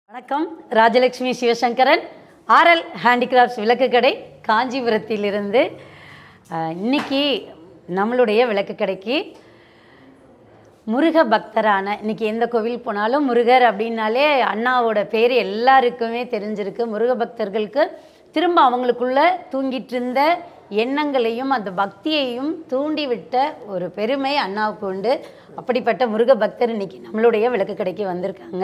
வணக்கம் Rajalakshmi Sivasankaran RL handicrafts விளக்கு கடை காஞ்சிபுரத்திலிருந்து அஹ், இன்னைக்கு நம்மளுடைய விளக்கு கடைக்கு முருக பக்தரான இன்னைக்கு எந்த கோவில் போனாலும் முருகர் அப்படின்னாலே அண்ணாவோட பேர் எல்லாருக்குமே தெரிஞ்சிருக்கு முருக பக்தர்களுக்கு திரும்ப அவங்களுக்குள்ள தூங்கிட்டு இருந்த எண்ணங்களையும் அந்த பக்தியையும் தூண்டிவிட்ட ஒரு பெருமை அண்ணாவுக்கு உண்டு அப்படிப்பட்ட முருக பக்தர் இன்னைக்கு நம்மளுடைய விளக்கு கடைக்கு வந்திருக்காங்க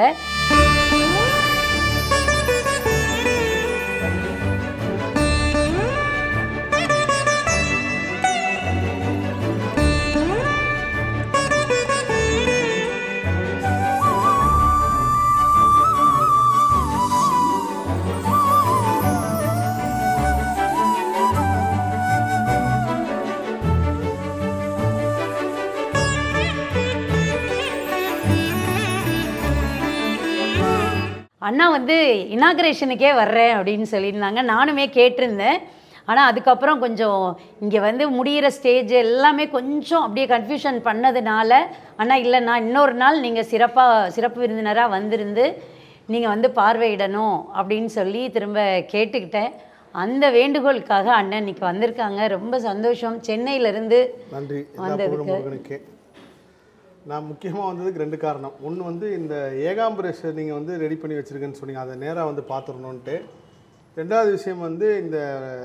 அண்ணா வந்து இனாகரேஷனுக்கே வர்றேன் அப்படின்னு சொல்லியிருந்தாங்க நானுமே கேட்டிருந்தேன் ஆனால் அதுக்கப்புறம் கொஞ்சம் இங்கே வந்து முடியிற ஸ்டேஜ் எல்லாமே கொஞ்சம் அப்படியே கன்ஃபியூஷன் பண்ணதுனால அண்ணா இல்லைண்ணா இன்னொரு நாள் நீங்கள் சிறப்பாக சிறப்பு விருந்தினராக வந்திருந்து நீங்கள் வந்து பார்வையிடணும் அப்படின்னு சொல்லி திரும்ப கேட்டுக்கிட்டேன் அந்த வேண்டுகோளுக்காக அண்ணன் இன்னைக்கு வந்திருக்காங்க ரொம்ப சந்தோஷம் சென்னையிலேருந்து நன்றி எல்லா புகழும் முருகனுக்கே நான் முக்கியமாக வந்ததுக்கு ரெண்டு காரணம் ஒன்று வந்து இந்த ஏகாம்பரேஷர் நீங்கள் வந்து ரெடி பண்ணி வச்சுருக்கேன்னு சொன்னீங்க அதை நேராக வந்து பார்த்துடணுன்ட்டு ரெண்டாவது விஷயம் வந்து இந்த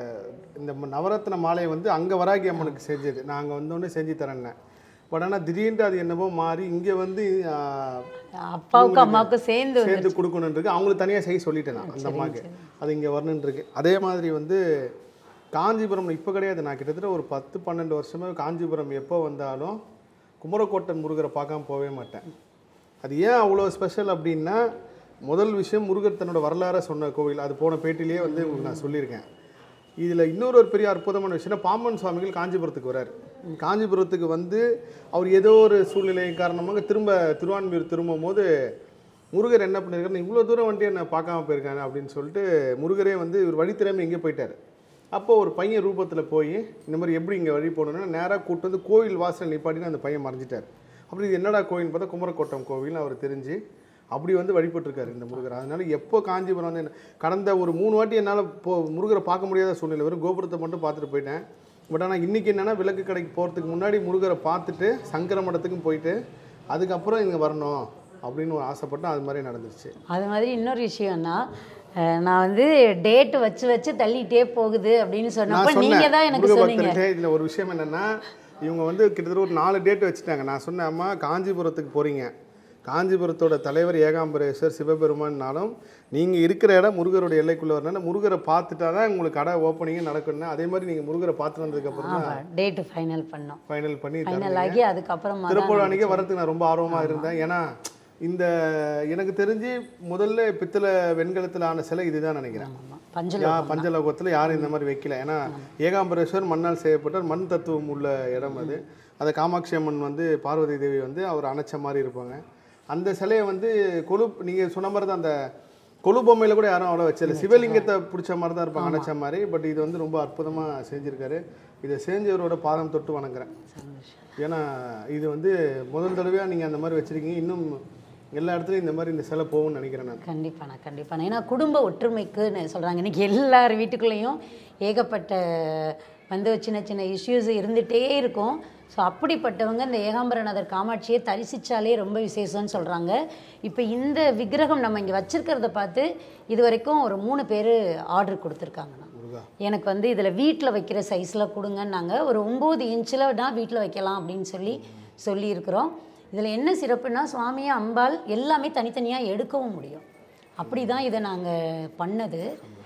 இந்த நவரத்ன மாலையை வந்து அங்கே வராகி அம்மனுக்கு செஞ்சது நாங்கள் வந்தோடனே செஞ்சு தரேன்னேன் பட் ஆனால் திடீர்னு அது என்னவோ மாறி இங்கே வந்து ஆஹ், அப்பாவுக்கும் அம்மாவுக்கும் சேர்ந்து சேர்ந்து கொடுக்கணுன்றிருக்கு அவங்களுக்கு தனியாக செய்ய சொல்லிட்டேன் நான் அந்த அம்மாவுக்கு அது இங்கே வரணுன்றிருக்கு அதே மாதிரி வந்து காஞ்சிபுரம் இப்போ கிடையாது நான் கிட்டத்தட்ட ஒரு பத்து பன்னெண்டு வருஷமே காஞ்சிபுரம் எப்போ வந்தாலும் குமரக்கோட்டன் முருகரை பார்க்காம போகவே மாட்டேன் அது ஏன் அவ்வளோ ஸ்பெஷல் அப்படின்னா முதல் விஷயம் முருகர் தன்னோட வரலாறை சொன்ன கோவில் அது போன பேட்டிலேயே வந்து உங்களுக்கு நான் சொல்லியிருக்கேன் இதில் இன்னொரு ஒரு பெரிய அற்புதமான விஷயம்னா பாம்பன் சுவாமிகள் காஞ்சிபுரத்துக்கு வரார் காஞ்சிபுரத்துக்கு வந்து அவர் ஏதோ ஒரு சூழ்நிலை காரணமாக திரும்ப திருவான்மியூர் திரும்பும் போது முருகர் என்ன பண்ணியிருக்காரு இவ்வளோ தூரம் வண்டி என்னை பார்க்காம போயிருக்காங்க அப்படின்னு சொல்லிட்டு முருகரே வந்து இவர் வழி தெரியாமல் எங்கே போயிட்டார் அப்போ ஒரு பையன் ரூபத்தில் போய் இந்த மாதிரி எப்படி இங்கே வழி போகணுன்னா நேராக கூட்டு வந்து கோவில் வாசல் நிப்பாட்டின்னு அந்த பையன் மறைஞ்சிட்டார் அப்படி இது என்னடா கோவில்னு பார்த்தா குமரக்கோட்டம் கோவில்னு அவர் தெரிஞ்சு அப்படி வந்து வழிபட்டிருக்காரு இந்த முருகர் அதனால எப்போ காஞ்சிபுரம் வந்து என்ன- கடந்த ஒரு மூணு வாட்டி என்னால் போ முருகரை பார்க்க முடியாத சூழ்நிலை வெறும் கோபுரத்தை மட்டும் பார்த்துட்டு போயிட்டேன் பட் ஆனால் இன்றைக்கி என்னென்னா விளக்கு கடைக்கு போகிறதுக்கு முன்னாடி முருகரை பார்த்துட்டு சங்கர மடத்துக்கும் போயிட்டு அதுக்கப்புறம் இங்கே வரணும் அப்படின்னு ஒரு ஆசைப்பட்டேன் அது மாதிரி நடந்துருச்சு அது மாதிரி இன்னொரு விஷயம்னா அஹ், நான் வந்து டேட் வச்சு வச்சு தள்ளிட்டே போகுது அப்படின்னு சொன்னப்ப நான் நீங்க தான் எனக்கு சொன்னீங்க முருகபக்தர்கிட்ட இதில் ஒரு விஷயம் என்னென்னா இவங்க வந்து கிட்டத்தட்ட ஒரு நாலு டேட் வச்சுட்டாங்க நான் சொன்னேன் அம்மா காஞ்சிபுரத்துக்கு போகிறீங்க காஞ்சிபுரத்தோட தலைவர் ஏகாம்பரேஸ்வர் சிவபெருமான்னாலும் நீங்கள் இருக்கிற இடம் முருகருடைய எல்லைக்குள்ளே வரணும்னா முருகரை பார்த்துட்டா தான் உங்களுக்கு கடை ஓப்பனிங்கே நடக்கணும் அதே மாதிரி நீங்கள் முருகரை பார்த்து வந்ததுக்கப்புறம் தான் ஆமா டேட் ஃபைனல் பண்ணோம் ஃபைனல் பண்ணி ஃபைனல் ஆகி அதுக்கப்புறமா தான் திருப்பூர் அன்றைக்கே வரதுக்கு நான் ரொம்ப ஆர்வமாக இருந்தேன் ஏன்னா இந்த எனக்கு தெரிஞ்சு முதல்ல பித்தளை வெண்கலத்தில் ஆன சிலை இதுதான் நினைக்கிறேன் ஆமா, பஞ்சல யா பஞ்சலோகத்தில் யாரும் இந்த மாதிரி வைக்கல ஏன்னா ஏகாம்பரேஸ்வர் மண்ணால் செய்யப்பட்ட மண் தத்துவம் உள்ள இடம் அது அதை காமாட்சி அம்மன் வந்து பார்வதி தேவி வந்து அவர் அணைச்ச மாதிரி இருப்பாங்க அந்த சிலையை வந்து கொலு நீங்கள் சொன்ன மாதிரி தான் அந்த கொலு பொம்மையில் கூட யாரும் அவ்வளோ வச்சல சிவலிங்கத்தை பிடிச்ச மாதிரி தான் இருப்பாங்க அணைச்ச மாதிரி பட் இது வந்து ரொம்ப அற்புதமாக செஞ்சுருக்காரு இதை செஞ்சவரோட பாதம் தொட்டு வணங்குறேன் ஏன்னா இது வந்து முதல் தடவையாக நீங்கள் அந்த மாதிரி வச்சுருக்கீங்க இன்னும் எல்லா இடத்துலையும் இந்த மாதிரி இந்த சிலை போகும்னு நினைக்கிறேன் நான் கண்டிப்பாண்ணா கண்டிப்பாண்ணா ஏன்னா குடும்ப ஒற்றுமைக்குன்னு சொல்கிறாங்க இன்னைக்கு எல்லார் வீட்டுக்குள்ளேயும் ஏகப்பட்ட வந்து சின்ன சின்ன இஷ்யூஸ் இருந்துகிட்டே இருக்கும் ஸோ அப்படிப்பட்டவங்க இந்த ஏகாம்பரநாதர் காமாட்சியை தரிசித்தாலே ரொம்ப விசேஷம்னு சொல்கிறாங்க இப்போ இந்த விக்கிரகம் நம்ம இங்கே வச்சிருக்கிறத பார்த்து இது வரைக்கும் ஒரு மூணு பேர் ஆர்டர் கொடுத்துருக்காங்கண்ணா முருகா எனக்கு வந்து இதில் வீட்டில் வைக்கிற சைஸில் கொடுங்கன்னாங்க ஒரு ஒம்பது இன்ச்சில் தான் வீட்டில் வைக்கலாம் அப்படின்னு சொல்லி சொல்லியிருக்கிறோம் இதில் என்ன சிறப்புனா சுவாமியை அம்பாள் எல்லாமே தனித்தனியாக எடுக்கவும் முடியும் அப்படி தான் இதை நாங்கள் பண்ணது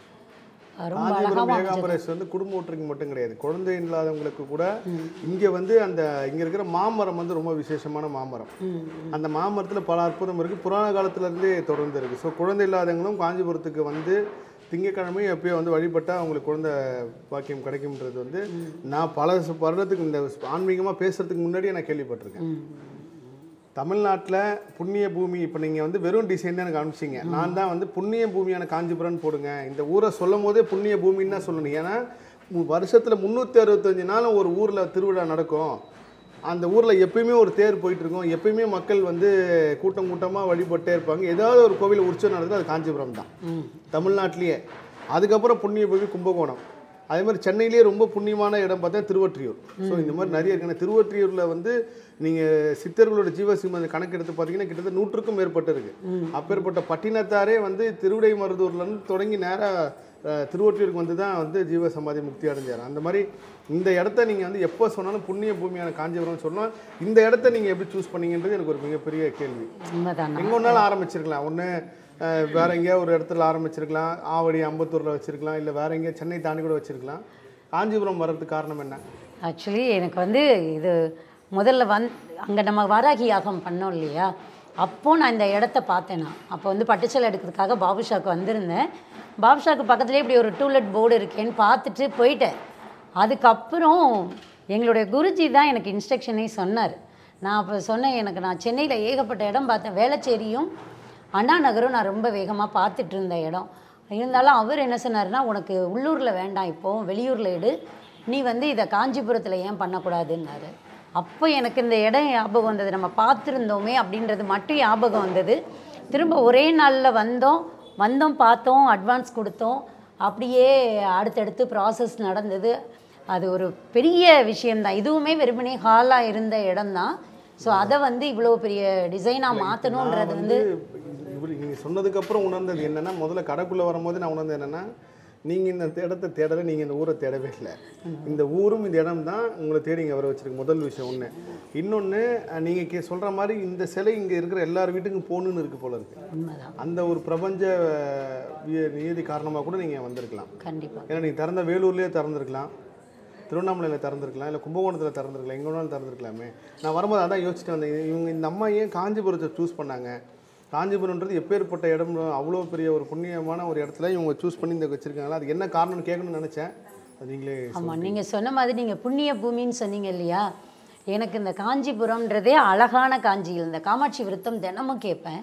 ரொம்ப காஞ்சிபுரம் அழகாக ஏகாம்பரேஸ் வந்து குடும்ப ஒற்றுமைக்கு மட்டும் கிடையாது குழந்தை இல்லாதவங்களுக்கு கூட இங்கே வந்து அந்த இங்கே இருக்கிற மாமரம் வந்து ரொம்ப விசேஷமான மாமரம் அந்த மாமரத்தில் பல அற்புதம் இருக்குது புராண காலத்துல இருந்தே தொடர்ந்து இருக்குது ஸோ குழந்தை இல்லாதவங்களும் காஞ்சிபுரத்துக்கு வந்து திங்கக்கிழமையும் எப்பயோ வந்து வழிபட்டால் அவங்களுக்கு குழந்தை பாக்கியம் கிடைக்கும்ன்றது வந்து நான் பல சு- வருடத்துக்கு இந்த ஆன்மீகமாக பேசுறதுக்கு முன்னாடியே நான் கேள்விப்பட்டிருக்கேன் தமிழ்நாட்டில் புண்ணிய பூமி இப்போ நீங்கள் வந்து வெறும் டிசைன் தான் எனக்கு அனுப்பிச்சிங்க நான் தான் வந்து புண்ணிய பூமியான காஞ்சிபுரம் போடுங்க இந்த ஊரை சொல்லும் போதே புண்ணிய பூமின்னு தான் சொல்லணும் ஏன்னா வருஷத்தில் முந்நூற்றி அறுபத்தஞ்சு நாளும் ஒரு ஊரில் திருவிழா நடக்கும் அந்த ஊரில் எப்பயுமே ஒரு தேர் போயிட்டு இருக்கும் எப்பயுமே மக்கள் வந்து கூட்டம் கூட்டமாக வழிபட்டே இருப்பாங்க ஏதாவது ஒரு கோவில் உற்சவம் நடக்குது அது காஞ்சிபுரம் தான் தமிழ்நாட்டிலேயே அதுக்கப்புறம் புண்ணிய பூமி கும்பகோணம் அதே மாதிரி சென்னையிலேயே ரொம்ப புண்ணியமான இடம் பார்த்தா திருவொற்றியூர் ஸோ இந்த மாதிரி நிறைய இருக்கு ஏன்னா திருவொற்றியூரில் வந்து நீங்கள் சித்தர்களோட ஜீவசிம்ம கணக்கு எடுத்து பார்த்தீங்கன்னா கிட்டத்தட்ட நூற்றுக்கும் மேற்பட்டு இருக்கு அப்பேற்பட்ட பட்டினத்தாரே வந்து திருவிடை மருதூர்லேருந்து தொடங்கி நேராக திருவொற்றியூருக்கு வந்து தான் வந்து ஜீவ சமாதி முக்தி அடைஞ்சார் அந்த மாதிரி இந்த இடத்த நீங்கள் வந்து எப்போ சொன்னாலும் புண்ணிய பூமியான காஞ்சிபுரம் சொன்னால் இந்த இடத்த நீங்கள் எப்படி சூஸ் பண்ணீங்கன்றது எனக்கு ஒரு மிகப்பெரிய கேள்வி உண்மைதானா எங்கே ஒன்றாலும் ஆரம்பிச்சிருக்கலாம் ஒன்று வேற எங்கேயா ஒரு இடத்துல ஆரம்பிச்சிருக்கலாம் ஆவடி அம்பத்தூரில் வச்சிருக்கலாம் இல்லை வேற எங்கேயா சென்னை தாண்டி கூட வச்சிருக்கலாம் காஞ்சிபுரம் வர்றதுக்கு காரணம் என்ன ஆக்சுவலி எனக்கு வந்து இது முதல்ல வந் அங்கே நம்ம வாராகி யாகம் பண்ணோம் இல்லையா அப்போது நான் இந்த இடத்த பார்த்தேன் நான் அப்போ வந்து பட்டுச்சல் எடுக்கிறதுக்காக பாபுஷாக்கு வந்திருந்தேன் பாபுஷாக்கு பக்கத்துலேயே இப்படி ஒரு டூலெட் போர்டு இருக்கேன்னு பார்த்துட்டு போயிட்டேன் அதுக்கப்புறம் எங்களுடைய குருஜி தான் எனக்கு இன்ஸ்ட்ரக்ஷனே சொன்னார் நான் அப்போ சொன்னேன் எனக்கு நான் சென்னையில் ஏகப்பட்ட இடம் பார்த்தேன் வேளச்சேரியும் அண்ணா நகரும் நான் ரொம்ப வேகமாக பார்த்துட்டு இருந்த இடம் இருந்தாலும் அவர் என்ன சொன்னார்னா உனக்கு உள்ளூரில் வேண்டாம் இப்போது வெளியூரில் எடு நீ வந்து இதை காஞ்சிபுரத்தில் ஏன் பண்ணக்கூடாதுன்னாரு அப்போ எனக்கு இந்த இடம் ஞாபகம் வந்தது நம்ம பார்த்துருந்தோமே அப்படின்றது மட்டும் ஞாபகம் வந்தது திரும்ப ஒரே நாளில் வந்தோம் வந்தோம் பார்த்தோம் அட்வான்ஸ் கொடுத்தோம் அப்படியே அடுத்தடுத்து ப்ராசஸ் நடந்தது அது ஒரு பெரிய விஷயம்தான் இதுவுமே வெறுமனே ஹாலாக இருந்த இடம்தான் ஸோ அதை வந்து இவ்வளோ பெரிய டிசைனாக மாற்றணுன்றது நான் வந்து இவர் நீங்கள் சொன்னதுக்கப்புறம் உணர்ந்தது என்னன்னா முதல்ல கடைக்குள்ளே வரும்போது நான் உணர்ந்தது என்னன்னா நீங்கள் இந்த இடத்த தேடலை நீங்கள் இந்த ஊரை தேடவே இல்லை இந்த ஊரும் இந்த இடம் தான் உங்களை தேடி இங்கே வர வச்சிருக்கு முதல் விஷயம் ஒன்று இன்னொன்று நீங்கள் கே சொல்கிற மாதிரி இந்த சிலை இங்கே இருக்கிற எல்லார் வீட்டுக்கும் போகணுன்னு இருக்கு போல இருக்கு உண்மைதான் அந்த ஒரு பிரபஞ்ச அஹ், விய- நியதி காரணமாக கூட நீங்கள் வந்திருக்கலாம் கண்டிப்பாக ஏன்னா நீங்கள் திறந்த வேலூர்லேயே திறந்துருக்கலாம் திருவண்ணாமலையில் திறந்துருக்கலாம் இல்லை கும்பகோணத்தில் திறந்துருக்கலாம் எங்கே வேணாலும் திறந்துருக்கலாமே நான் வரும்போது அதான் யோசிச்சுட்டு வந்தேன் இவங்க இந்த அம்மா ஏன் காஞ்சிபுரத்தை சூஸ் பண்ணாங்க காஞ்சிபுரம்ன்றது எப்பேற்பட்ட இடம் அவ்வளோ பெரிய ஒரு புண்ணியமான ஒரு இடத்துல இவங்க சூஸ் பண்ணி இந்த வச்சுருக்காங்களா அது என்ன காரணம்னு கேட்கணும்னு நினச்சேன் அது நீங்களே ஆமாம் நீங்கள் சொன்ன மாதிரி நீங்கள் புண்ணிய பூமின்னு சொன்னீங்க இல்லையா எனக்கு இந்த காஞ்சிபுரம்ன்றதே அழகான காஞ்சியில் இந்த காமாட்சி விருத்தம் தினமும் கேட்பேன்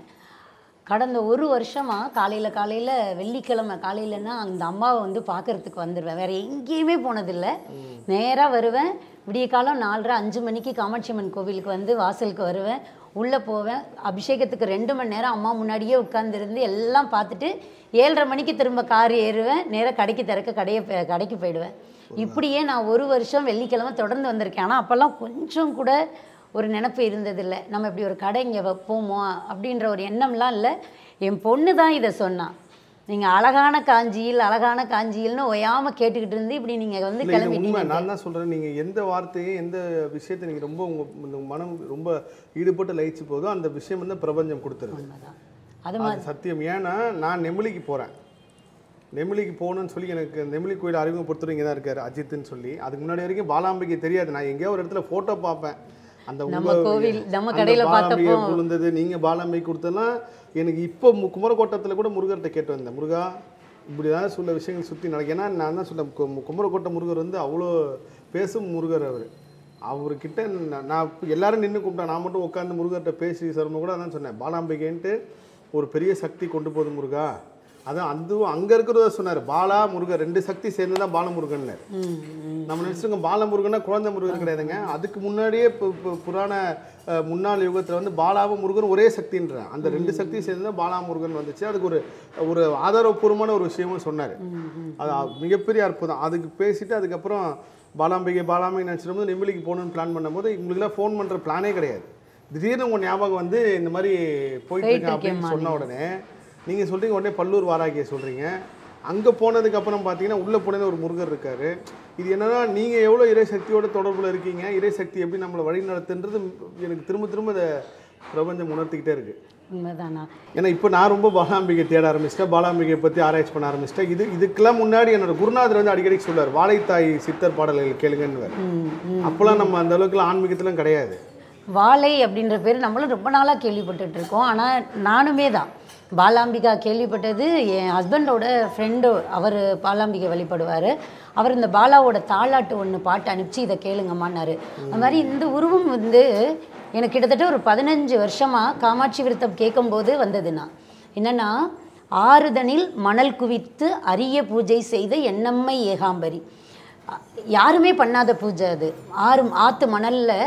கடந்த ஒரு வருஷமாக காலையில் காலையில் வெள்ளிக்கிழமை காலையிலன்னா அந்த அம்மாவை வந்து பார்க்கறதுக்கு வந்துடுவேன் வேறு எங்கேயுமே போனதில்லை நேராக வருவேன் விடிய காலம் நாலரை அஞ்சு மணிக்கு காமாட்சி அம்மன் கோவிலுக்கு வந்து வாசலுக்கு வருவேன் உள்ளே போவேன் அபிஷேகத்துக்கு ரெண்டு மணி நேரம் அம்மா முன்னாடியே உட்காந்துருந்து எல்லாம் பார்த்துட்டு ஏழரை மணிக்கு திரும்ப கார் ஏறுவேன் நேராக கடைக்கு திறக்க கடையை பே- கடைக்கு போயிடுவேன் இப்படியே நான் ஒரு வருஷம் வெள்ளிக்கிழமை தொடர்ந்து வந்திருக்கேன் ஆனால் அப்போல்லாம் கொஞ்சம் கூட ஒரு நினப்பு இருந்ததில்லை நம்ம இப்படி ஒரு கடை இங்கே வைப்போமோ அப்படின்ற ஒரு எண்ணம்லாம் இல்லை என் பொண்ணு தான் இதை சொன்னான் நீங்கள் அழகான காஞ்சியில் அழகான காஞ்சியில்னு ஒயாமல் கேட்டுக்கிட்டு இருந்து இப்படி நீங்கள் வந்து இல்லை இது கிளம்பிட்டீங்க உண்மை நான் தான் சொல்கிறேன் நீங்கள் எந்த வார்த்தையை எந்த விஷயத்தை நீங்கள் ரொம்ப உங்கள் இந்த மனம் ரொம்ப ஈடுபட்டு லயிச்சு போதோ அந்த விஷயம் வந்து பிரபஞ்சம் கொடுத்துருது உண்மைதான். அது அது சத்தியம் ஏன்னா நான் நெமிலிக்கு போகிறேன் நெமிலிக்கு போகணும்னு சொல்லி எனக்கு நெமிலி கோயில் அறிமுகப்படுத்துறவங்க இங்கே தான் இருக்கார் அஜித்துன்னு சொல்லி அதுக்கு முன்னாடி வரைக்கும் பாலாம்பிகை தெரியாது நான் எங்கேயோ ஒரு இடத்துல ஃபோட்டோ பார்ப்பேன் அந்த நம்ம உங்க- கோவில், நம்ம அந்த கடையில பாலாம்பிகை பார்த்தப்போ- விழுந்தது நீங்கள் பாலாம்பிகை கொடுத்ததெல்லாம் எனக்கு இப்போ மு- குமரக்கோட்டத்தில் கூட முருகர்கிட்ட கேட்டு வந்தேன் முருகா இப்படி தான் சொல்ல விஷயங்கள் சுற்றி நடக்கும் ஏன்னா நான் தான் சொல்ல குமரக்கோட்டை முருகர் வந்து அவ்வளோ பேசும் முருகர் அவர் அவர்கிட்ட நான் நான் இப்ப எல்லாரும் நின்று கூப்பிட்டேன் நான் மட்டும் உட்காந்து முருகர்கிட்ட பேசி சர்ம கூட அதான் சொன்னேன் பாலாம்பிகைன்ட்டு ஒரு பெரிய சக்தி கொண்டு போகுது முருகா அதான் அதுவும் அங்கே இருக்கிறத சொன்னார் பாலா முருகர் ரெண்டு சக்தி சேர்ந்து தான் பாலமுருகன்னார் ம், ம். நம்ம நினச்சிருக்கோம் பாலமுருகன்னா குழந்தை முருகன் கிடையாதுங்க அதுக்கு முன்னாடியே இப்போ இப்போ புராண அஹ், முன்னாள் யுகத்தில் வந்து பாலாவும் முருகன் ஒரே சக்தின்றான் அந்த ரெண்டு சக்தி சேர்ந்து தான் பாலா முருகன் வந்துச்சு அதுக்கு ஒரு ஒரு ஆதாரப்பூர்வமான ஒரு விஷயமும் சொன்னார் அது அ- மிகப்பெரிய அற்புதம் அதுக்கு பேசிட்டு அதுக்கப்புறம் பாலாம்பிகை பாலாம்பிகை நினச்சிட்டு போது நெம்பிலிக்கு போகணும்னு பிளான் பண்ணும்போது இவங்களுக்குலாம் ஃபோன் பண்ணுற பிளானே கிடையாது திடீர்னு உங்கள் ஞாபகம் வந்து இந்த மாதிரி போயிட்டு இருக்கேன் அப்படின்னு சொன்ன உடனே நீங்கள் சொல்கிறீங்க உடனே பல்லூர் வாராகியை சொல்கிறீங்க அங்கே போனதுக்கு அப்புறம் பார்த்தீங்கன்னா உள்ளே போனது ஒரு முருகர் இருக்காரு இது என்னன்னா நீங்கள் எவ்வளோ இறை சக்தியோட தொடர்பில் இருக்கீங்க இறை சக்தி எப்படி நம்மளை வழி நடத்துன்றது எனக்கு திரும்ப திரும்ப இதை பிரபஞ்சம் உணர்த்திக்கிட்டே இருக்கு உண்மைதானா ஏன்னா இப்போ நான் ரொம்ப பாலாம்பிகை தேட ஆரம்பிச்சிட்டேன் பாலாம்பிகை பற்றி ஆராய்ச்சி பண்ண ஆரம்பிச்சிட்டேன் இது இதுக்கெல்லாம் முன்னாடி என்னோட குருநாதர் வந்து அடிக்கடி சொல்லுவார் வாழைத்தாய் சித்தர் பாடல்கள் கேளுங்கன்னு ம் ம் அப்போல்லாம் நம்ம அந்த அளவுக்குலாம் ஆன்மீகத்திலும் கிடையாது வாழை அப்படின்ற பேர் நம்மளும் ரொம்ப நாளாக கேள்விப்பட்டுட்டு இருக்கோம் ஆனால் நானுமே தான் பாலாம்பிகா கேள்விப்பட்டது என் ஹஸ்பண்டோட ஃப்ரெண்டு அவர் பாலாம்பிகை வழிபடுவார் அவர் இந்த பாலாவோட தாலாட்டு ஒன்று பாட்டு அனுப்பிச்சு இதை கேளுங்கம்மான்னாரு அது மாதிரி இந்த உருவம் வந்து எனக்கு கிட்டத்தட்ட ஒரு பதினஞ்சு வருஷமாக காமாட்சி விருத்தம் கேட்கும்போது வந்ததுண்ணா என்னென்னா ஆறுதனில் மணல் குவித்து அரிய பூஜை செய்த எண்ணம்மை ஏகாம்பரி அ- யாருமே பண்ணாத பூஜை அது ஆறு ஆற்று மணலில்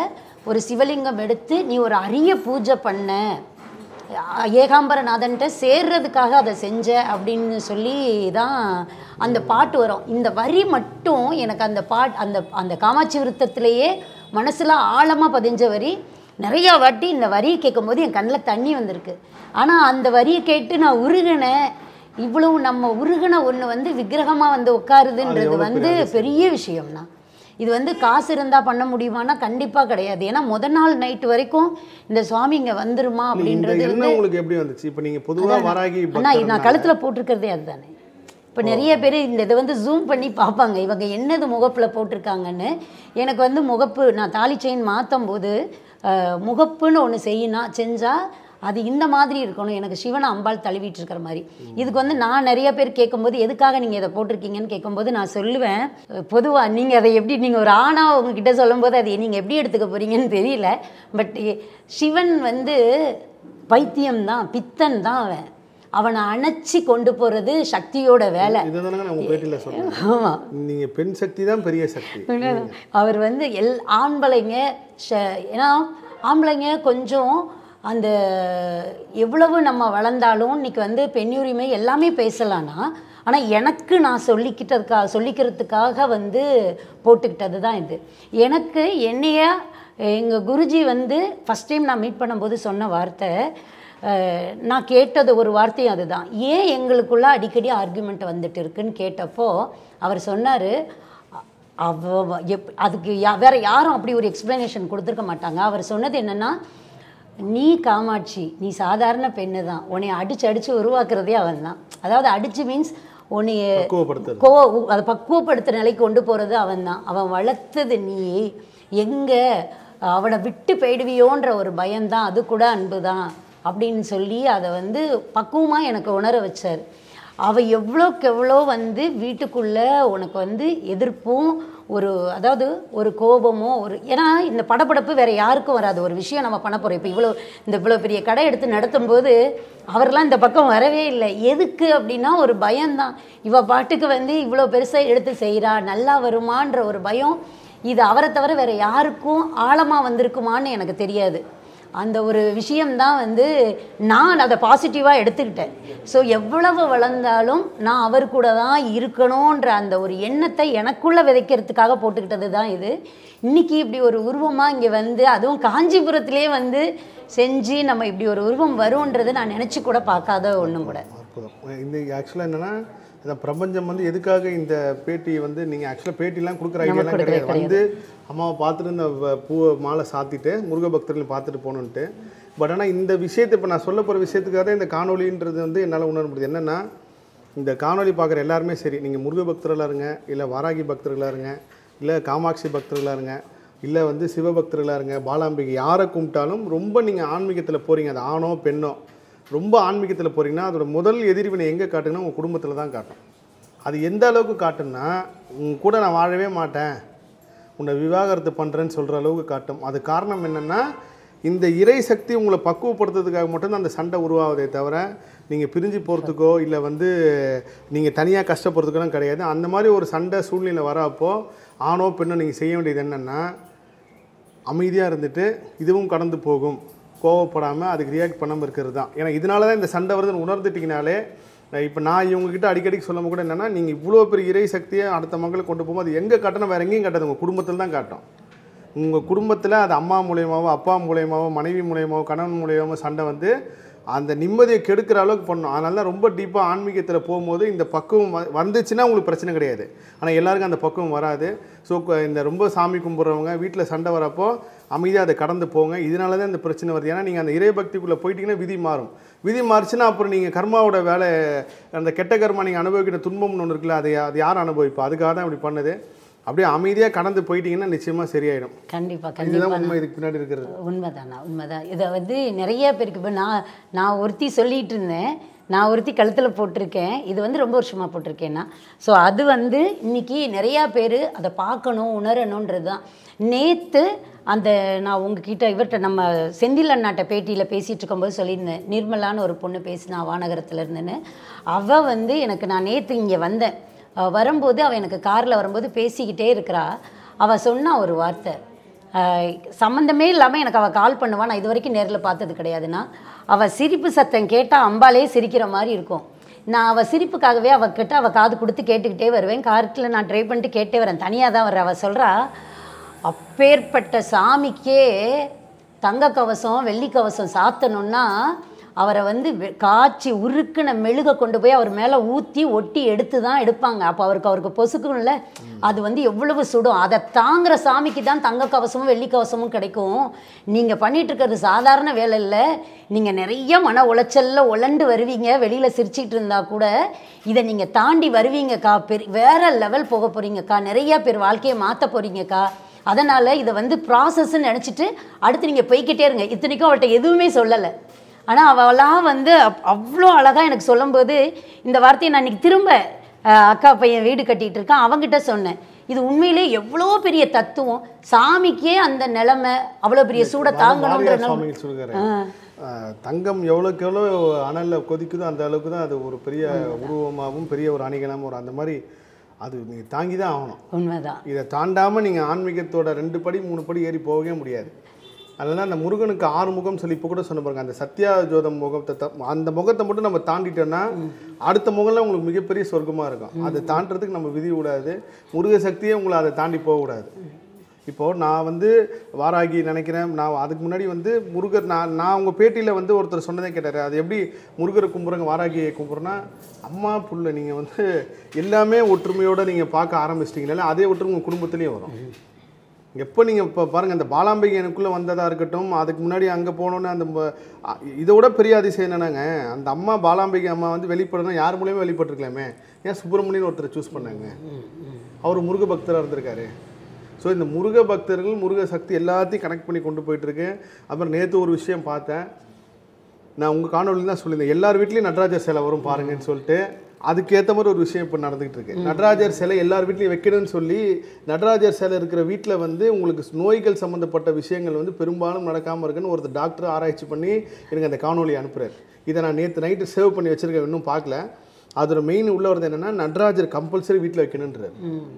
ஒரு சிவலிங்கம் எடுத்து நீ ஒரு அரிய பூஜை பண்ண அஹ் ஏகாம்பரநாதன்ட்ட சேர்றதுக்காக அதை செஞ்ச அப்படின்னு சொல்லி தான் அந்த பாட்டு வரும் இந்த வரி மட்டும் எனக்கு அந்த பாட் அந்த அந்த காமாட்சி விருத்தத்திலேயே மனசில் ஆழமாக பதிஞ்ச வரி நிறையா வாட்டி இந்த வரியை கேட்கும்போது என் கண்ணில் தண்ணி வந்திருக்கு ஆனால் அந்த வரியை கேட்டு நான் உருகினேன் இவ்வளவு நம்ம உருகின ஒன்று வந்து விக்கிரகமாக வந்து உட்காருதுன்றது வந்து பெரிய விஷயம்னா இது வந்து காசு இருந்தால் பண்ண முடியுமானா கண்டிப்பாக கிடையாது ஏன்னா முத நாள் நைட்டு வரைக்கும் இந்த சுவாமி இங்கே வந்துருமா இந்த அப்படின்றது எண்ணம் உங்களுக்கு எப்படி வந்துச்சு இப்போ நீங்க பொதுவா வராகி அண்ணா இது நான் பக்தர்னா- கழுத்தில் போட்டிருக்கிறதே அதுதானே இப்போ நிறைய பேர் இந்த இதை வந்து ஜூம் பண்ணி பார்ப்பாங்க இவங்க என்னது முகப்பில் போட்டிருக்காங்கன்னு எனக்கு வந்து முகப்பு நான் தாலி செயின் மாற்றும் போது அஹ், முகப்புன்னு ஒன்று செய்யணும் செஞ்சால் அது இந்த மாதிரி இருக்கணும் எனக்கு சிவனை அம்பாள் தழுவிட்டு இருக்கிற மாதிரி இதுக்கு வந்து நான் நிறைய பேர் கேட்கும்போது எதுக்காக நீங்கள் இதை போட்டிருக்கீங்கன்னு கேட்கும்போது நான் சொல்லுவேன் பொதுவாக நீங்கள் அதை எப்படி நீங்கள் ஒரு ஆணாக உங்ககிட்ட சொல்லும்போது அதை நீங்கள் எப்படி எடுத்துக்க போகிறீங்கன்னு தெரியல பட் சிவன் வந்து பைத்தியம்தான் பித்தன் தான் அவன் அவனை அணைச்சி கொண்டு போகிறது சக்தியோட வேலை இதை தானங்க நான் உங்க பேட்டியில சொன்னேன் ஆமாம் நீங்க பெண் சக்தி தான் பெரிய சக்தி அவர் வந்து எல் ஆம்பளைங்க ஷ- ஏன்னா ஆம்பளைங்க கொஞ்சம் அந்த எவ்வளவு நம்ம வளர்ந்தாலும் இன்னைக்கு வந்து பெண்ணுரிமை எல்லாமே பேசலாம்னா ஆனால் எனக்கு நான் சொல்லிக்கிட்டதுக்காக சொல்லிக்கிறதுக்காக வந்து போட்டுக்கிட்டது தான் இது எனக்கு என்னைய எங்கள் குருஜி வந்து ஃபஸ்ட் டைம் நான் மீட் பண்ணும்போது சொன்ன வார்த்தை அஹ், நான் கேட்டது ஒரு வார்த்தையும் அதுதான் ஏன் எங்களுக்குள்ள அடிக்கடி ஆர்குமெண்ட் வந்துட்டு இருக்குன்னு கேட்டப்போ அவர் சொன்னார் அவ வ- எப் அதுக்கு யா வேற யாரும் அப்படி ஒரு எக்ஸ்ப்ளனேஷன் கொடுத்துருக்க மாட்டாங்க அவர் சொன்னது என்னன்னா நீ காமாட்சி நீ சாதாரண பெண்ணு தான் உன்னை அடிச்சு அடிச்சு உருவாக்குறதே அவன் தான் அதாவது அடிச்சு மீன்ஸ் உன்னைய பக்குவப்படுத்துறது கோ அதை பக்குவப்படுத்துற நிலைக்கு கொண்டு போகிறது அவன் தான் அவன் வளர்த்தது நீ எங்கே அவனை விட்டு போயிடுவியோன்ற ஒரு பயம்தான் அது கூட அன்பு தான் அப்படின்னு சொல்லி அதை வந்து பக்குவமாக எனக்கு உணர வச்சார் அவள் எவ்வளோக்கு எவ்வளோ வந்து வீட்டுக்குள்ளே உனக்கு வந்து எதிர்ப்பும் ஒரு அதாவது ஒரு கோபமோ ஒரு ஏன்னா இந்த படபடப்பு வேற யாருக்கும் வராது ஒரு விஷயம் நம்ம பண்ண போகிறோம் இப்போ இவ்வளோ இந்த இவ்வளோ பெரிய கடை எடுத்து நடத்தும் போது அவர்லாம் இந்த பக்கம் வரவே இல்லை எதுக்கு அப்படின்னா ஒரு பயம்தான் இவ பாட்டுக்கு வந்து இவ்வளோ பெருசாக எடுத்து செய்கிறா நல்லா வருமான்ற ஒரு பயம் இது அவரை தவிர வேற யாருக்கும் ஆழமாக வந்திருக்குமான்னு எனக்கு தெரியாது அந்த ஒரு விஷயம்தான் வந்து நான் அதை பாசிட்டிவாக எடுத்துக்கிட்டேன் ஸோ எவ்வளவு வளர்ந்தாலும் நான் அவர் கூட தான் இருக்கணுன்ற அந்த ஒரு எண்ணத்தை எனக்குள்ளே விதைக்கிறதுக்காக போட்டுக்கிட்டது தான் இது இன்னைக்கு இப்படி ஒரு உருவமாக இங்கே வந்து அதுவும் காஞ்சிபுரத்திலே வந்து செஞ்சு நம்ம இப்படி ஒரு உருவம் வரும்ன்றது நான் நினச்சி கூட பார்க்காத ஒன்றும் கூட அற்புதம் இந்த ஆக்சுவலாக என்னன்னா இந்த பிரபஞ்சம் வந்து எதுக்காக இந்த பேட்டி வந்து நீங்கள் ஆக்சுவலாக பேட்டிலாம் கொடுக்குற ஐடியாலாம் கிடையாது வந்து அம்மாவை பார்த்துட்டு இந்த வ- பூவை மாலை சாத்திட்டு முருக பக்தர்கள் பார்த்துட்டு போகணுன்ட்டு பட் ஆனால் இந்த விஷயத்தை இப்போ நான் சொல்ல போகிற விஷயத்துக்காக தான் இந்த காணொளின்றது வந்து என்னால் உணர முடியுது என்னென்னா இந்த காணொளி பார்க்குற எல்லாருமே சரி நீங்கள் முருக பக்தர்களாக இருங்க இல்லை வாராகி பக்தர்களாக இருங்க இல்லை காமாட்சி பக்தர்களாக இருங்க இல்லை வந்து சிவபக்தர்களாக இருங்க பாலாம்பிகை யாரை கும்பிட்டாலும் ரொம்ப நீங்கள் ஆன்மீகத்தில் போகிறீங்க அது ஆணோ பெண்ணோ ரொம்ப ஆன்மீகத்தில் போகிறீங்கன்னா அதோட முதல் எதிர்வினை எங்கே காட்டுங்கன்னா உங்கள் குடும்பத்தில் தான் காட்டும் அது எந்த அளவுக்கு காட்டும்னா உன் கூட நான் வாழவே மாட்டேன் உன்னை விவாகரத்து பண்ணுறேன்னு சொல்கிற அளவுக்கு காட்டும் அது காரணம் என்னென்னா இந்த இறை சக்தி உங்களை பக்குவப்படுத்துறதுக்காக மட்டும்தான் அந்த சண்டை உருவாகுதே தவிர நீங்கள் பிரிஞ்சு போகிறதுக்கோ இல்லை வந்து நீங்கள் தனியாக கஷ்டப்படுறதுக்கெல்லாம் கிடையாது அந்த மாதிரி ஒரு சண்டை சூழ்நிலை வரப்போ ஆணோ பெண்ணோ நீங்கள் செய்ய வேண்டியது என்னென்னா அமைதியாக இருந்துட்டு இதுவும் கடந்து போகும் கோவப்படாமல் அதுக்கு ரியாக்ட் பண்ணாமல் இருக்கிறது தான் ஏன்னா இதனால தான் இந்த சண்டை வருதுன்னு உணர்ந்துட்டிங்கனாலே இப்போ நான் இவங்ககிட்ட அடிக்கடிக்கு சொல்லும் கூட என்னென்னா நீங்கள் இவ்வளோ பெரிய இறை சக்தியை அடுத்த மக்களுக்கு கொண்டு போகும்போது அது எங்கே காட்டணும் வேறு எங்கேயும் காட்டாது உங்கள் குடும்பத்தில் தான் காட்டும் உங்கள் குடும்பத்தில் அது அம்மா மூலியமாவோ அப்பா மூலியமாவோ மனைவி மூலியமாவோ கணவன் மூலியமாவோ சண்டை வந்து அந்த நிம்மதியை கெடுக்கிற அளவுக்கு பண்ணும் அதனால தான் ரொம்ப டீப்பாக ஆன்மீகத்தில் போகும்போது இந்த பக்குவம் வ- வந்துச்சுன்னா உங்களுக்கு பிரச்சனை கிடையாது ஆனால் எல்லாருக்கும் அந்த பக்குவம் வராது ஸோ இந்த ரொம்ப சாமி கும்பிட்றவங்க வீட்டில் சண்டை வரப்போ அமைதியாக அதை கடந்து போங்க இதனால தான் இந்த பிரச்சனை வருது ஏன்னா நீங்கள் அந்த இறை பக்திக்குள்ளே போயிட்டீங்கன்னா விதி மாறும் விதி மாறுச்சுன்னா அப்புறம் நீங்கள் கர்மாவோட வேலை அந்த கெட்ட கர்மா நீங்கள் அனுபவிக்கிற துன்பம்னு ஒன்று இருக்குல்ல அதை யா- அது யார் அனுபவிப்பா அதுக்காக தான் இப்படி பண்ணுது அப்படியே அமைதியாக கடந்து போயிட்டீங்கன்னா நிச்சயமாக சரியாயிடும் கண்டிப்பாக கண்டிப்பாக இதுதான் உண்மை இதுக்கு பின்னாடி இருக்கிறது உண்மைதாண்ணா உண்மைதான் இதை வந்து நிறைய பேருக்கு இப்போ நான் நான் ஒருத்தி சொல்லிட்டு இருந்தேன் நான் ஒருத்தி கழுத்தில் போட்டிருக்கேன் இது வந்து ரொம்ப வருஷமாக போட்டிருக்கேன்னா ஸோ அது வந்து இன்னைக்கு நிறையா பேர் அதை பார்க்கணும் உணரணுன்றது தான் நேற்று அந்த நான் உங்ககிட்ட இவர்கிட்ட நம்ம செந்தில் அண்ணாட்ட பேட்டியில் பேசிகிட்டு இருக்கும்போது சொல்லியிருந்தேன் நிர்மலான்னு ஒரு பொண்ணு பேசினா வானகரத்தில் இருந்துன்னு அவள் வந்து எனக்கு நான் நேற்று இங்கே வந்தேன் அவ வரும்போது அவள் எனக்கு காரில் வரும்போது பேசிக்கிட்டே இருக்கிறா அவள் சொன்னா ஒரு வார்த்தை ஆஹ் சம்மந்தமே இல்லாமல் எனக்கு அவள் கால் பண்ணுவா நான் இது வரைக்கும் நேரில் பார்த்தது கிடையாதுன்னா அவள் சிரிப்பு சத்தம் கேட்டால் அம்பாலே சிரிக்கிற மாதிரி இருக்கும் நான் அவள் சிரிப்புக்காகவே அவகிட்ட அவள் காது கொடுத்து கேட்டுக்கிட்டே வருவேன் கார்ட்டில் நான் ட்ரை பண்ணிட்டு கேட்டே வரேன் தனியாக தான் வர்றேன் அவள் சொல்கிறா அப்பேற்பட்ட சாமிக்கே தங்க கவசம் வெள்ளி கவசம் சாத்தணும்னா அவரை வந்து வெ- காய்ச்சி உருக்குன மெழுக கொண்டு போய் அவர் மேலே ஊற்றி ஒட்டி எடுத்து தான் எடுப்பாங்க அப்போ அவருக்கு அவருக்கு பொசுக்கும்ல அது வந்து எவ்வளவு சுடும் அதை தாங்குற சாமிக்கு தான் தங்க கவசமும் வெள்ளி கவசமும் கிடைக்கும் நீங்கள் பண்ணிட்டு இருக்கிறது சாதாரண வேலை இல்லை நீங்கள் நிறைய மன உளைச்சல்ல உழண்டு வருவீங்க வெளியில் சிரிச்சிட்டு இருந்தா கூட இதை நீங்கள் தாண்டி வருவீங்கக்கா பெரிய வேற லெவல் போக போகிறீங்கக்கா நிறைய பேர் வாழ்க்கையை மாற்ற போகிறீங்கக்கா அதனால் இதை வந்து ப்ராசஸ்ன்னு நினச்சிட்டு அடுத்து நீங்கள் போய்க்கிட்டே இருங்க இத்தனைக்கும் அவள்கிட்ட எதுவுமே சொல்லலை ஆனால் அவளாம் வந்து அப்- அவ்வளோ அழகாக எனக்கு சொல்லும்போது இந்த வார்த்தையை நான் இன்னைக்கு திரும்ப அஹ், அக்கா பையன் வீடு கட்டிட்டு இருக்கான் அவங்கிட்ட சொன்னேன் இது உண்மையிலே எவ்வளோ பெரிய தத்துவம் சாமிக்கே அந்த நிலைமை அவ்வளோ பெரிய சூட தாங்கணுன்ற மாரியார் நிலைமை சுவாமிகள் சொல்லுகிறாரு ஆஹ், தங்கம் எவ்வளோக்கு எவ்வளோ அனலில் கொதிக்குதோ அந்த அளவுக்கு தான் அது ஒரு பெரிய உருவமாகவும் பெரிய ஒரு அணிகலமும் ஒரு அந்த மாதிரி அது நீங்கள் தாங்கி தான் ஆகணும் உண்மைதான் இதை தாண்டாமல் நீங்கள் ஆன்மீகத்தோட ரெண்டு படி மூணு படி ஏறி போகவே முடியாது அதனால் அந்த முருகனுக்கு ஆறு முகம் சொல்லி இப்போ கூட சொன்ன பாருங்க அந்த சத்யா ஜோதம் முகத்தை த- அந்த முகத்தை மட்டும் நம்ம தாண்டிட்டோம்னா அடுத்த முகம்ல உங்களுக்கு மிகப்பெரிய சொர்க்கமாக இருக்கும் அதை தாண்டறதுக்கு நம்ம விதி விடாது முருக சக்தியே உங்களை அதை தாண்டி போகக்கூடாது இப்போது நான் வந்து வாராகி நினைக்கிறேன் நான் அதுக்கு முன்னாடி வந்து முருகர் நான் நான் உங்கள் பேட்டியில் வந்து ஒருத்தர் சொன்னதே கேட்டார் அது எப்படி முருகரை கும்பிட்றங்க வாராகியை கும்பிட்றேன்னா அம்மா புள்ள நீங்கள் வந்து எல்லாமே ஒற்றுமையோடு நீங்கள் பார்க்க ஆரம்பிச்சிட்டிங்களா அதே ஒற்றுமை உங்கள் குடும்பத்துலேயும் வரும் எப்போ நீங்கள் இப்போ பாருங்கள் அந்த பாலாம்பிகை எனக்குள்ளே வந்ததாக இருக்கட்டும் அதுக்கு முன்னாடி அங்கே போனோன்னு அந்த ம- அ- இதை விட பெரிய அதிசயம் என்னன்னாங்க அந்த அம்மா பாலாம்பிகை அம்மா வந்து வெளிப்படணும் யார் மூலியமாக வெளிப்பட்டிருக்கலாமே ஏன் சுப்பிரமணியன் ஒருத்தர் சூஸ் பண்ணாங்க அவர் முருக பக்தராக இருந்திருக்காரு ஸோ இந்த முருக பக்தர்கள் முருக சக்தி எல்லாத்தையும் கனெக்ட் பண்ணி கொண்டு போயிட்டுருக்கு அப்புறம் நேற்று ஒரு விஷயம் பார்த்தேன் நான் உங்கள் காணொலியில் தான் சொல்லியிருந்தேன் எல்லார் வீட்லேயும் நடராஜர் சிலை வரும் பாருங்கன்னு சொல்லிட்டு அதுக்கேற்ற மாதிரி ஒரு விஷயம் இப்போ நடந்துகிட்டு இருக்கு நடராஜர் சிலை எல்லார் வீட்லையும் வைக்கணும்னு சொல்லி நடராஜர் சிலை இருக்கிற வீட்டில் வந்து உங்களுக்கு நோய்கள் சம்மந்தப்பட்ட விஷயங்கள் வந்து பெரும்பாலும் நடக்காமல் இருக்குன்னு ஒருத்தர் டாக்டர் ஆராய்ச்சி பண்ணி எனக்கு அந்த காணொலி அனுப்புகிறார் இதை நான் நேற்று நைட்டு சேவ் பண்ணி வச்சிருக்கேன் இன்னும் பார்க்கல அதோட மெயின் உள்ள வரது என்னன்னா நடராஜர் கம்பல்சரி வீட்டில் வைக்கணுன்றார்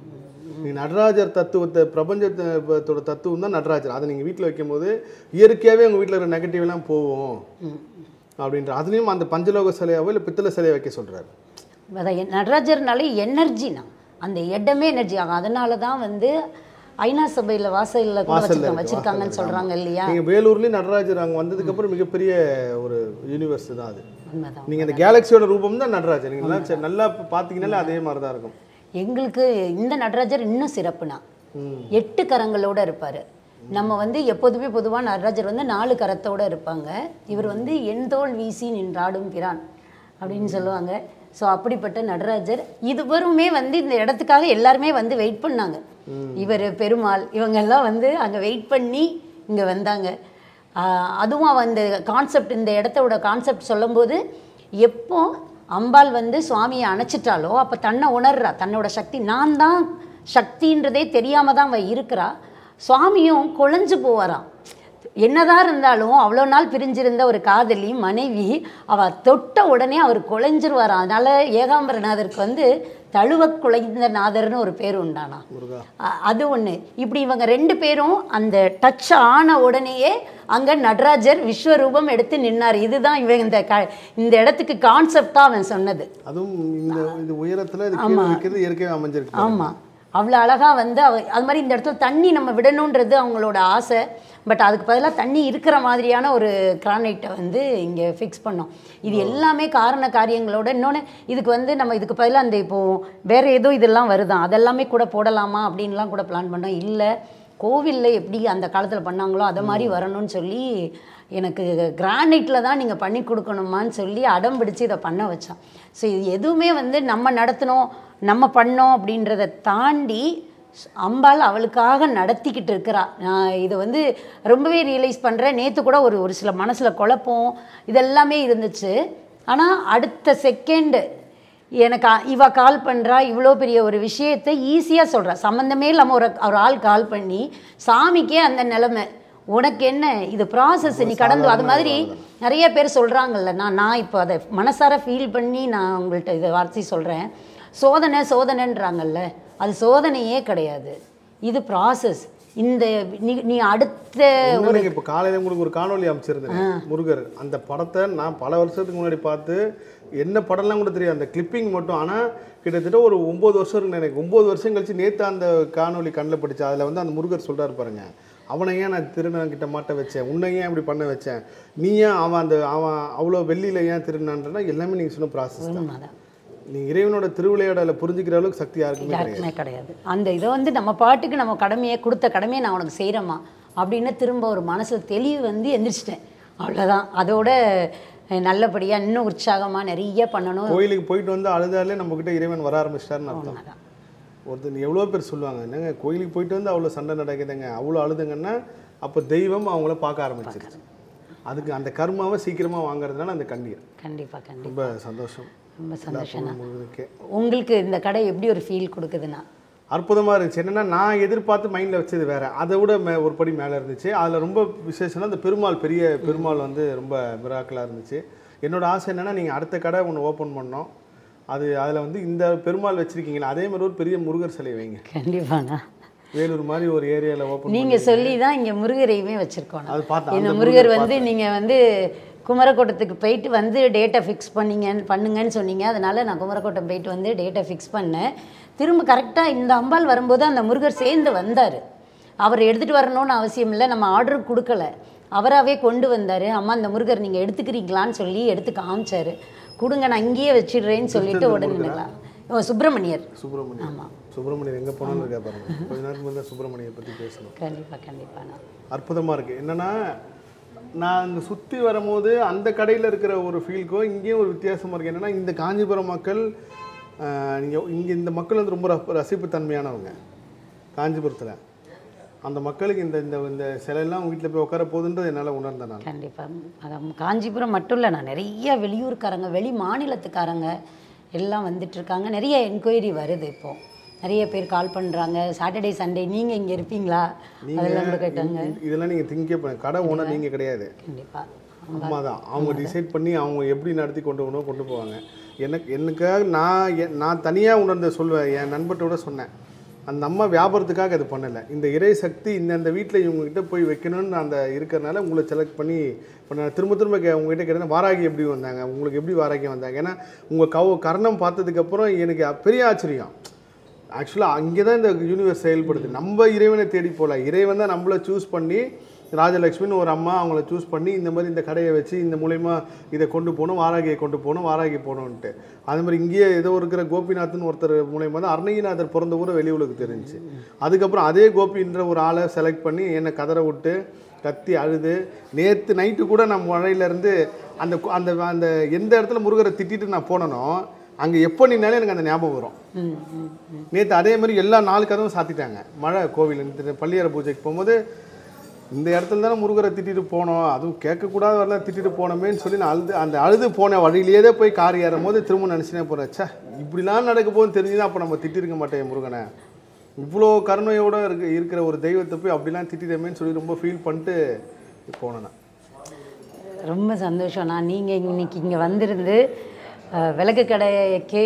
நீ நடராஜர் தத்துவத்தை பிரபஞ்சத்தோட தத்துவம் தான் நடராஜர் அதை நீங்கள் வீட்டில் வைக்கும்போது இயற்கையாகவே உங்கள் வீட்டில் இருக்கிற நெகட்டிவ்லாம் போகும் அப்படின்ற அதுலேயும் அந்த பஞ்சலோக சிலையாவோ இல்லை பித்தளை சிலையை வைக்க சொல்கிறார் அதான் எ- நடராஜர்னாலே எனர்ஜினா அந்த இடமே எனர்ஜி ஆகும் அதனால தான் வந்து ஐநா சபையில் வாசலில் கூட வாசல்ல வச்சிருக்காங்க இருக்கு, வச்சிருக்காங்கன்னு வாசல்ல சொல்கிறாங்க இல்லையா நீங்கள் வேலூர்லேயும் நடராஜர் அங்கே வந்ததுக்கப்புறம் மிகப்பெரிய ஒரு யூனிவர்ஸ் தான் அது உண்மைதான் நீங்கள் அந்த கேலக்சியோட ரூபம் தான் நடராஜர் நீங்கள் நல்லா சரி, நல்லா பார்த்தீங்கன்னாலே அதே மாதிரி தான் இருக்கும் எங்களுக்கு இந்த நடராஜர் இன்னும் சிறப்புனா ம். எட்டு கரங்களோட இருப்பார் நம்ம வந்து எப்போதுமே பொதுவாக நடராஜர் வந்து நாலு கரத்தோட இருப்பாங்க இவர் வந்து எண்தோள் வீசி நின்றாடும் பிரான் அப்படின்னு சொல்லுவாங்க ஸோ அப்படிப்பட்ட நடராஜர் இதுவருமே வந்து இந்த இடத்துக்காக எல்லாருமே வந்து வெயிட் பண்ணாங்க இவர் பெருமாள் இவங்க எல்லாம் வந்து அங்கே வெயிட் பண்ணி இங்கே வந்தாங்க ஆஹ் அதுவும் அந்த கான்செப்ட் இந்த இடத்தோட கான்செப்ட் சொல்லும்போது எப்போ அம்பாள் வந்து சுவாமியை அணைச்சிட்டாலோ அப்போ தன்னை உணர்றா தன்னோட சக்தி நான் தான் சக்தின்றதே தெரியாம தான் அவ இருக்கிறா சுவாமியும் குழஞ்சு போவாராம் என்னதான் இருந்தாலும் அவ்வளோ நாள் பிரிஞ்சிருந்த ஒரு காதலி மனைவி அவ தொட்ட உடனே அவர் குலைஞ்சிருவாராம் அதனால ஏகாம்பரநாதருக்கு வந்து தழுவ குலைந்த நாதர்னு ஒரு பேர் உண்டானா முருகா அ- அது ஒன்று இப்படி இவங்க ரெண்டு பேரும் அந்த டச் ஆன உடனேயே அங்கே நடராஜர் விஸ்வரூபம் எடுத்து நின்னார் இதுதான் இவன் இந்த க இந்த இடத்துக்கு கான்செப்டாக அவன் சொன்னது அதுவும் இந்த இது உயரத்தில் இது கீழே வைக்கிறது இயற்கையாக அமைஞ்சிருக்கு ஆமாம் அவ்வளோ அழகாக வந்து அவ அது மாதிரி இந்த இடத்துல தண்ணி நம்ம விடணுன்றது அவங்களோட ஆசை பட் அதுக்கு பதிலாக தண்ணி இருக்கிற மாதிரியான ஒரு கிரானைட்டை வந்து இங்கே ஃபிக்ஸ் பண்ணோம் இது எல்லாமே காரண காரியங்களோட இன்னொன்று இதுக்கு வந்து நம்ம இதுக்கு பதிலாக அந்த இப்போ வேறு ஏதோ இதெல்லாம் வருதான் அதெல்லாமே கூட போடலாமா அப்படின்லாம் கூட பிளான் பண்ணோம் இல்லை கோவிலில் எப்படி அந்த காலத்தில் பண்ணாங்களோ அதை மாதிரி வரணும்னு சொல்லி எனக்கு கிரானைட்டில் தான் நீங்கள் பண்ணி கொடுக்கணுமான்னு சொல்லி அடம் பிடிச்சு இதை பண்ண வச்சான் ஸோ இது எதுவுமே வந்து நம்ம நடத்தினோம் நம்ம பண்ணோம் அப்படின்றத தாண்டி அம்பாள் அவளுக்காக நடத்திக்கிட்டு இருக்கிறா நான் இதை வந்து ரொம்பவே ரியலைஸ் பண்ணுறேன் நேற்று கூட ஒரு ஒரு சில மனசில் குழப்பம் இதெல்லாமே இருந்துச்சு ஆனால் அடுத்த செகண்டு எனக்கு அ- இவ கால் பண்ணுறா இவ்வளோ பெரிய ஒரு விஷயத்தை ஈஸியாக சொல்கிறா சம்மந்தமே இல்லாமல் ஒரு ஒரு ஆள் கால் பண்ணி சாமிக்கே அந்த நிலைமை உனக்கு என்ன இது ப்ராசஸ் நீ கடந்து அது மாதிரி நிறைய பேர் சொல்கிறாங்கல்ல நான் நான் இப்போ அதை மனசார ஃபீல் பண்ணி நான் உங்கள்கிட்ட இதை வார்த்தை சொல்கிறேன் சோதனை சோதனைன்றாங்கல்ல அது சோதனையே கிடையாது இது ப்ராசஸ் இந்த நீ நீ அடுத்த ஒன்றும் இப்போ காலையில் உங்களுக்கு ஒரு காணொளி அமைச்சிருந்தேன் முருகர் அந்த படத்தை நான் பல வருஷத்துக்கு முன்னாடி பார்த்து என்ன படம்லாம் கூட தெரியாது அந்த கிளிப்பிங் மட்டும் ஆனால் கிட்டத்தட்ட ஒரு ஒம்பது வருஷம் இருக்குன்னு எனக்கு ஒம்பது வருஷம் கழிச்சு நேற்று அந்த காணொளி கண்ணில் படிச்சு அதில் வந்து அந்த முருகர் சொல்றாரு பாருங்க அவனை ஏன் நான் திருநன் கிட்ட மாட்ட வச்சேன் உன்னை ஏன் இப்படி பண்ண வச்சேன் நீ ஏன் அவன் அந்த அவன் அவ்வளோ வெள்ளியில் ஏன் திருநான்றனா எல்லாமே நீங்கள் சொன்ன ப்ராசஸ் தான் உண்மைதான் நீ இறைவனோட திருவிளையாடலை புரிஞ்சுக்கிற அளவுக்கு சக்தி யாருக்குமே கிடையாது யாருக்குமே கிடையாது அந்த இதை வந்து நம்ம பாட்டுக்கு நம்ம கடமையை கொடுத்த கடமையை நான் உனக்கு செய்கிறேம்மா அப்படின்னு திரும்ப ஒரு மனசு தெளிவு வந்து எந்திரிச்சிட்டேன் அவ்வளோதான் அதோட அஹ், நல்லபடியா இன்னும் உற்சாகமா நிறைய பண்ணணும் கோயிலுக்கு போயிட்டு வந்து அழுதாலே நம்மக்கிட்ட இறைவன் வர ஆரம்பிச்சிட்டாருன்னு அர்த்தம் உண்மைதான். ஒருத்தர் எவ்வளோ பேர் சொல்லுவாங்க என்னங்க கோயிலுக்கு போயிட்டு வந்து அவ்வளோ சண்டை நடக்குதுங்க அவ்வளோ அழுதுங்கன்னா அப்போ தெய்வம் அவங்கள பார்க்க ஆரம்பிச்சிருச்சு அதுக்கு அந்த கர்மாவை சீக்கிரமாக வாங்குறதுனால அந்த கண்ணீர் கண்டிப்பா கண்டிப்பா ரொம்ப சந்தோஷம் ரொம்ப சந்தோஷம் முருகனுக்கே உங்களுக்கு இந்த கடை எப்படி ஒரு ஃபீல் கொடுக்குதுன்னா அற்புதமாக இருந்துச்சு என்னென்னா நான் எதிர்பார்த்து மைண்டில் வச்சது வேற அதை விட மே ஒரு படி மேலே இருந்துச்சு அதில் ரொம்ப விசேஷம்னா அந்த பெருமாள் பெரிய பெருமாள் வந்து ரொம்ப மிராக்கலாக இருந்துச்சு என்னோட ஆசை என்னென்னா நீங்கள் அடுத்த கடை ஒன்று ஓப்பன் பண்ணோம் அது அதில் வந்து இந்த பெருமாள் வச்சுருக்கீங்களா அதே மாதிரி ஒரு பெரிய முருகர் சிலை வைங்க கண்டிப்பாண்ணா வேலூர் மாதிரி ஒரு ஏரியாவில் ஓப்பன் நீங்க சொல்லி தான் இங்க முருகரையுமே வச்சிருக்கோம் அது பார்த்தேன் இந்த அந்த முருகர் வந்து நீங்க வந்து குமரக்கோட்டத்துக்கு போயிட்டு வந்து டேட்டை ஃபிக்ஸ் பண்ணீங்க பண்ணுங்கன்னு சொன்னீங்க அதனால நான் குமரக்கோட்டம் போயிட்டு வந்து டேட்டை ஃபிக்ஸ் பண்ணேன் திரும்ப கரெக்டாக இந்த அம்பாள் வரும்போது அந்த முருகர் சேர்ந்து வந்தார் அவர் எடுத்துகிட்டு வரணும்னு அவசியம் இல்லை நம்ம ஆர்டர் கொடுக்கல அவராகவே கொண்டு வந்தார் அம்மா இந்த முருகர் நீங்கள் எடுத்துக்கிறீங்களான்னு சொல்லி எடுத்து காமிச்சாரு கொடுங்க நான் இங்கேயே வச்சிடுறேன்னு சொல்லிட்டு உடனே ஓ சுப்பிரமணியர் சுப்பிரமணியம் ஆமாம் சுப்பிரமணியன் எங்கே போனாலும் இருக்கா பாருங்க கொஞ்ச நேரத்துக்கு முன்னாடி சுப்பிரமணியை பற்றி பேசணும் கண்டிப்பாக கண்டிப்பாண்ணா அற்புதமாக இருக்குது என்னென்னா நான் அங்கே சுற்றி வரும்போது அந்த கடையில் இருக்கிற ஒரு ஃபீல்க்கோ இங்கேயும் ஒரு வித்தியாசமாக இருக்குது என்னென்னா இந்த காஞ்சிபுரம் மக்கள் நீங்கள் இங்கே இந்த மக்கள் வந்து ரொம்ப ரச- ரசிப்புத்தன்மையானவங்க காஞ்சிபுரத்தில் அந்த மக்களுக்கு இந்த இந்த இந்த சிலையெல்லாம் வீட்டில் போய் உட்கார போகுதுன்றது என்னால் உணர்ந்தேன் நான் கண்டிப்பாக அதான் காஞ்சிபுரம் மட்டும் இல்லை நான் நிறைய வெளியூர்காரங்க வெளி மாநிலத்துக்காரங்க எல்லாம் வந்துட்டு இருக்காங்க நிறைய என்கொயரி வருது இப்போ நிறைய பேர் கால் பண்ணுறாங்க சாட்டர்டே சண்டே நீங்கள் இங்கே இருப்பீங்களா அதெல்லாம் கூட கேட்டாங்க இ- இதெல்லாம் நீங்கள் திங்கே பண்ண கடை ஓனர் நீங்கள் கிடையாது கண்டிப்பாக அம்மா தான் அவங்க டிசைட் பண்ணி அவங்க எப்படி நடத்தி கொண்டு போகணும் கொண்டு போவாங்க எனக்கு எனக்காக நான் எ- நான் தனியாக உணர்ந்த சொல்வேன் என் நண்பர்கிட்ட சொன்னேன் அந்த அம்மா வியாபாரத்துக்காக அது பண்ணலை இந்த இறை சக்தி இந்த அந்த வீட்டில் இவங்ககிட்ட போய் வைக்கணும்னு அந்த இருக்கிறனால உங்களை செலக்ட் பண்ணி பண்ண திரும்ப திரும்ப கே உங்ககிட்ட கேட்டேன் வாராகி எப்படி வந்தாங்க உங்களுக்கு எப்படி வாராகி வந்தாங்க ஏன்னா உங்கள் கவ கர்ணம் பார்த்ததுக்கப்புறம் எனக்கு பெரிய ஆச்சரியம் ஆக்சுவலாக அங்கே தான் இந்த யூனிவர்ஸ் செயல்படுது நம்ம இறைவனை தேடி போகல இறைவன் தான் நம்மளை சூஸ் பண்ணி ராஜலக்ஷ்மின்னு ஒரு அம்மா அவங்கள சூஸ் பண்ணி இந்த மாதிரி இந்த கடையை வச்சு இந்த மூலயமா இதை கொண்டு போகணும் வாராகியை கொண்டு போகணும் வாராகி போகணுன்ட்டு அதே மாதிரி இங்கேயே ஏதோ இருக்கிற கோபிநாத்னு ஒருத்தர் மூலயமா தான் அருணகிரிநாதர் பிறந்த ஊரை வெளி உலகுக்கு தெரிஞ்சுச்சு அதுக்கப்புறம் அதே கோபின்ற ஒரு ஆளை செலக்ட் பண்ணி என்னை கதற விட்டு கத்தி அழுது நேற்று நைட்டு கூட நான் மழையிலேருந்து அந்த கு- அந்த அந்த எந்த இடத்துல முருகரை திட்டிட்டு நான் போனனோ அங்கே எப்போ நின்னாலும் எனக்கு அந்த ஞாபகம் வரும் ம் ம் ம் நேற்று அதே மாதிரி எல்லா நாலு கதவும் சாத்திட்டாங்க மழை கோவில் இந்த பள்ளியறை பூஜைக்கு போகும்போது இந்த இடத்துல தானே முருகரை திட்டிட்டு போனோம் அதுவும் கேட்கக்கூடாத வரல திட்டிட்டு போனோமேன்னு சொல்லி நான் அழுது அந்த அழுது போன வழியிலேயே தான் போய் கார் ஏறும் போது திரும்ப நினச்சினே போகிறேன் ச்சே இப்படிலாம் நடக்க போகுதுன்னு தெரிஞ்சுதான் அப்போ நம்ம திட்டிருக்க மாட்டேன் முருகனை இவ்வளோ கருணையோட இருக்க இருக்கிற ஒரு தெய்வத்தை போய் அப்படிலாம் திட்டிட்டமேன்னு சொல்லி ரொம்ப ஃபீல் பண்ணிட்டு போனேன் நான் ரொம்ப சந்தோஷம் நான் நீங்கள் இன்னைக்கு இங்கே வந்திருந்து அஹ், விளக்கு கடைக்கு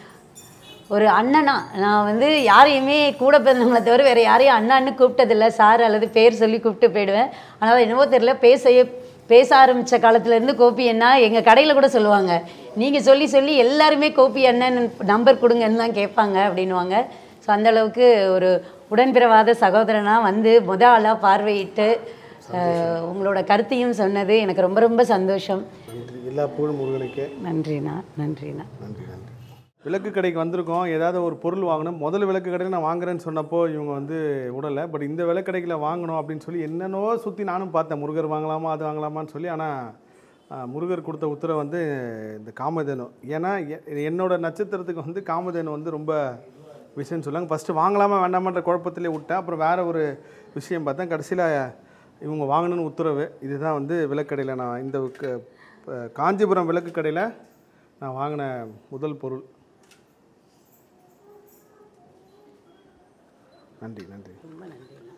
ஒரு அண்ணனா நான் வந்து யாரையுமே கூட பிறந்தவங்களை தவிர வேறு யாரையும் அண்ணான்னு கூப்பிட்டதில்ல சார் அல்லது பேர் சொல்லி கூப்பிட்டு போயிடுவேன் ஆனால் என்னவோ தெரியல பேச பேச ஆரம்பித்த காலத்துலேருந்து கோபி அண்ணா எங்கள் கடையில் கூட சொல்லுவாங்க நீங்கள் சொல்லி சொல்லி எல்லாருமே கோபி அண்ணன் நம்பர் கொடுங்கன்னு தான் கேட்பாங்க அப்படின்வாங்க ஸோ அந்தளவுக்கு ஒரு உடன்பிறவாத சகோதரனாக வந்து முத ஆளாக பார்வையிட்டு அஹ், உங்களோட கருத்தையும் சொன்னது எனக்கு ரொம்ப ரொம்ப சந்தோஷம் நன்றி எல்லா புகழும் முருகனுக்கே நன்றிண்ணா நன்றிண்ணா நன்றி நன்றி விளக்கு கடைக்கு வந்திருக்கோம் ஏதாவது ஒரு பொருள் வாங்கணும் முதல்ல விளக்கு கடையில் நான் வாங்குறேன்னு சொன்னப்போ இவங்க வந்து விடலை பட் இந்த விளக்கு கடையில் வாங்கணும் அப்படின்னு சொல்லி என்னென்னவோ சுற்றி நானும் பார்த்தேன் முருகர் வாங்கலாமா அது வாங்கலாமான்னு சொல்லி ஆனால் முருகர் கொடுத்த உத்தரவு வந்து இந்த காமதேனு ஏன்னா எ- என்னோட நட்சத்திரத்துக்கு வந்து காமதேனு வந்து ரொம்ப விஷயம்னு சொல்லுவாங்க ஃபஸ்ட்டு வாங்கலாமா வேண்டாமான்ற குழப்பத்திலே விட்டேன் அப்புறம் வேறு ஒரு விஷயம் பார்த்தேன் கடைசியில் இவங்க வாங்கணும்னு உத்தரவு இதுதான் வந்து விளக்கடையில் நான் இந்த க- ப- காஞ்சிபுரம் விளக்கு கடையில் நான் வாங்கின முதல் பொருள் நன்றி நன்றி ரொம்ப நன்றிண்ணா